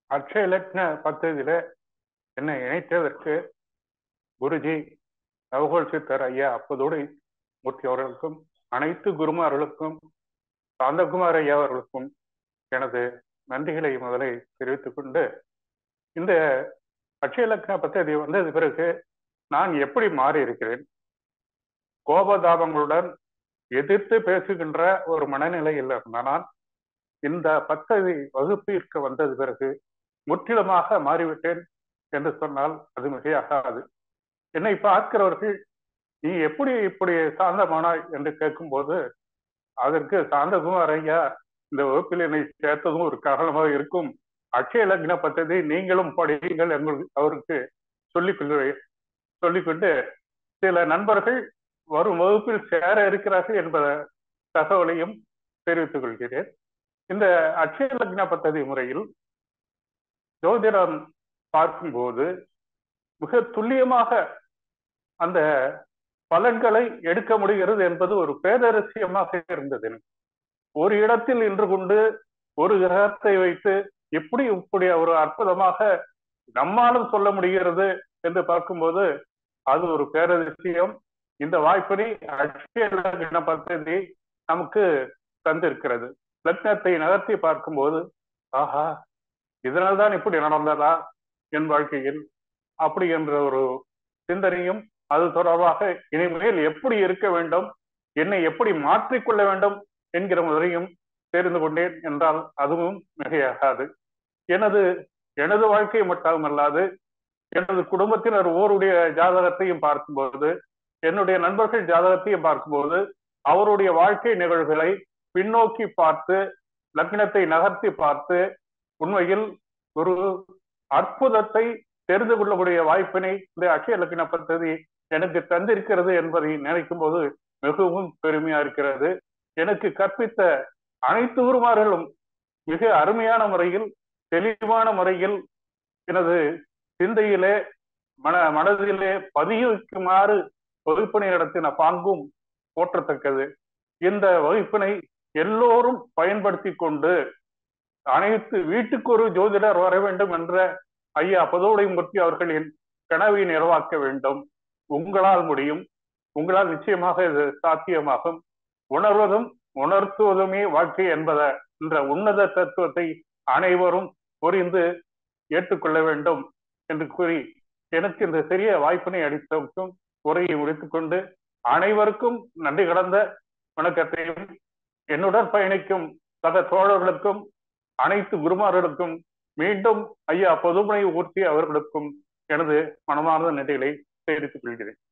அக்ஷய லக்ன பத்ததியில என்னை இணைத்ததற்கு குருஜி நவகோல் சித்தர் ஐயா அப்பதோடு மூர்த்தி அவர்களுக்கும் அனைத்து குருமார்களுக்கும் சாந்தகுமார் ஐயா அவர்களுக்கும் எனது நன்றிகளை முதலை தெரிவித்துக் கொண்டு இந்த அக்ஷய லக்ன பத்ததி வந்தது பிறகு நான் எப்படி மாறி இருக்கிறேன் கோபதாபங்களுடன் எதிர்த்து பேசுகின்ற ஒரு மனநிலையில் இருந்த நான் இந்த பத்ததி வகுப்பிற்கு வந்தது பிறகு முற்றிலுமாக மாறிவிட்டேன் என்று சொன்னால் அது மிகையாகாது என்னை பார்க்கிறவர்கள் நீ எப்படி இப்படி சாந்தமானாய் என்று கேட்கும்போது அதற்கு சாந்தகுமார் ஐயா இந்த வகுப்பில் என்னை சேர்த்ததும் ஒரு காரணமாக இருக்கும் அக்ஷய லக்ன பத்ததி நீங்களும் படியுங்கள் எங்களுக்கு அவருக்கு சொல்லிக் கொள்கிறேன் சொல்லிக்கொண்டு சில நண்பர்கள் வரும் வகுப்பில் சேர இருக்கிறார்கள் என்பத தகவலையும் தெரிவித்துக் கொள்கிறேன் இந்த அக்ஷய லக்ன பத்ததி முறையில் ஜோதிடம் பார்க்கும்போது மிக துல்லியமாக அந்த பலன்களை எடுக்க முடிகிறது என்பது ஒரு பேரரசியமாக இருந்தது ஒரு இடத்தில் நின்று கொண்டு ஒரு கிரகத்தை வைத்து எப்படி இப்படி ஒரு அற்புதமாக நம்மாலும் சொல்ல முடிகிறது என்று பார்க்கும்போது அது ஒரு பேரதிசயம் இந்த வாய்ப்பினை அட்சய லக்ன பദ്ധதி நமக்கு தந்திருக்கிறது லக்னத்தை நகர்த்தி பார்க்கும்போது ஆஹா இதனால்தான் இப்படி நடந்ததா என் வாழ்க்கையில் அப்படி என்ற ஒரு சிந்தனையும் அது தொடர்பாக இனிமேல் எப்படி இருக்க வேண்டும் என்னை எப்படி மாற்றிக்கொள்ள வேண்டும் என்கிற முறையும் தெரிந்து கொண்டேன் என்றால் அதுவும் மிகையாகாது எனது எனது வாழ்க்கை மட்டுமல்லாது எனது குடும்பத்தினர் ஓருடைய ஜாதகத்தையும் பார்க்கும்போது என்னுடைய நண்பர்கள் ஜாதகத்தையும் பார்க்கும்போது அவருடைய வாழ்க்கை நிகழ்வுகளை பின்னோக்கி பார்த்து லக்னத்தை நகர்த்தி பார்த்து உண்மையில் ஒரு அற்புதத்தை தெரிந்து கொள்ளக்கூடிய வாய்ப்பினை இந்த அக்ஷய லக்ன பദ്ധதி எனக்கு தந்திருக்கிறது என்பதை நினைக்கும் போது மிகவும் பெருமையா இருக்கிறது எனக்கு கற்பித்த அனைத்து உருமாறுகளும் மிக அருமையான முறையில் தெளிவான முறையில் எனது சிந்தையிலே மன மனதிலே பதியுமாறு வகுப்பினை நடத்தின பாங்கும் போற்றத்தக்கது இந்த வகுப்பினை எல்லோரும் பயன்படுத்தி கொண்டு அனைத்து வீட்டுக்கு ஒரு ஜோதிடர் வர வேண்டும் என்ற ஐயா பதோடை மூர்த்தி அவர்களின் கனவை நிறைவாக்க வேண்டும் உங்களால் முடியும் உங்களால் நிச்சயமாக இது சாத்தியமாகும் உணர்வதும் உணர்த்துவதுமே வாழ்க்கை என்பத என்ற உன்னத தத்துவத்தை அனைவரும் புரிந்து ஏற்றுக்கொள்ள வேண்டும் என்று கூறி எனக்கு இந்த சிறிய வாய்ப்பினை அளித்தவருக்கும் உரையை முடித்துக்கொண்டு அனைவருக்கும் நன்றி கடந்த வணக்கத்தையும் என்னுடன் பயணிக்கும் சக தோழர்களுக்கும் அனைத்து குருமார்களுக்கும் மீண்டும் ஐயா பொதுமுனை ஊர்த்தி அவர்களுக்கும் எனது மனமார்ந்த நன்றிகளை தெரிவித்துக் கொள்கிறேன்